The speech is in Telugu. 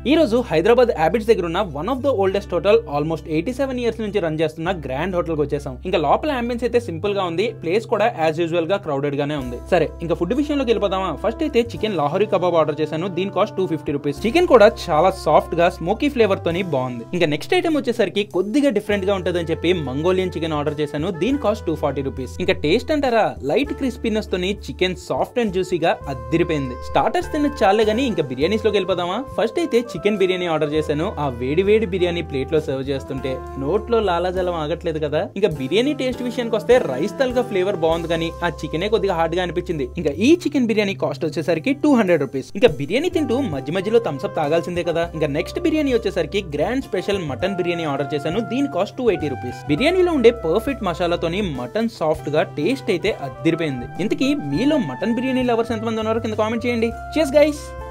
ఈ రోజు హైదరాబాద్ హ్యాబిట్స్ దగ్గర ఉన్న one of the oldest hotel almost eighty seven years నుంచి రన్ చేస్తున్న గ్రాండ్ హోటల్ కి వచ్చేసాం ఇంకా లోపల అంబియన్స్ అయితే సింపుల్ గా ఉంది ప్లేస్ కూడా యాజ్ యూజువల్ గా క్రౌడెడ్ గానే ఉంది సరే ఇంకా ఫుడ్ విషయంలోకి వెళ్ళిపోదామా ఫస్ట్ అయితే చికెన్ లాహోరీ కబాబ్ ఆర్డర్ చేశాను దీని cost two fifty rupees chicken కూడా చాలా సాఫ్ట్ గా స్మోకీ ఫ్లేవర్ తోని బాగుంది ఇంకా నెక్స్ట్ ఐటమ్ వచ్చేసరికి కొద్దిగా డిఫరెంట్ గా ఉంటుందని చెప్పి మంగోలియన్ చికెన్ ఆర్డర్ చేశాను దీని కాస్ట్ టూ ఫార్టీ రూపీస్ ఇంకా టేస్ట్ అంటారా లైట్ క్రిస్పీనెస్ తోని చికెన్ సాఫ్ట్ అండ్ జ్యూసీగా అద్దిరిపోయింది స్టార్టర్స్ తిన్న చాలే గానీ ఇంకా బిర్యానీస్ లోకి వెళ్ళిపోదామా ఫస్ట్ అయితే చికెన్ బిర్యానీ ఆర్డర్ చేశాను ఆ వేడి వేడి బిర్యానీ ప్లేట్ లో సర్వ్ చేస్తుంటే నోట్లో లాలాజలం ఆగట్లేదు కదా ఇంకా బిర్యానీ టేస్ట్ విషయానికి వస్తే రైస్ తల్గా ఫ్లేవర్ బాగుంది కానీ ఆ చికెనే కొద్దిగా హార్డ్ గా అనిపించింది ఇంకా ఈ చికెన్ బిర్యానీ కాస్ట్ వచ్చేసరికి టూ హండ్రెడ్ రూపీస్ ఇంకా బిర్యానీ తింటూ మధ్య మధ్యలో థమ్స్అప్ తాగాల్సిందే కదా ఇంకా నెక్స్ట్ బిర్యానీ వచ్చేసరికి grand special mutton biryani order చేశాను దీని కాస్ట్ టూ ఎయిటీ రూపీస్ బిర్యానీలో ఉండే పర్ఫెక్ట్ మసాలాతోని మటన్ సాఫ్ట్ గా టేస్ట్ అయితే అద్దిరిపోయింది ఇంతకీ మీలో మటన్ బిర్యానీ లవర్స్ ఎంతమంది ఉన్నారో కింద కామెంట్ చేయండి చేస్ గైస్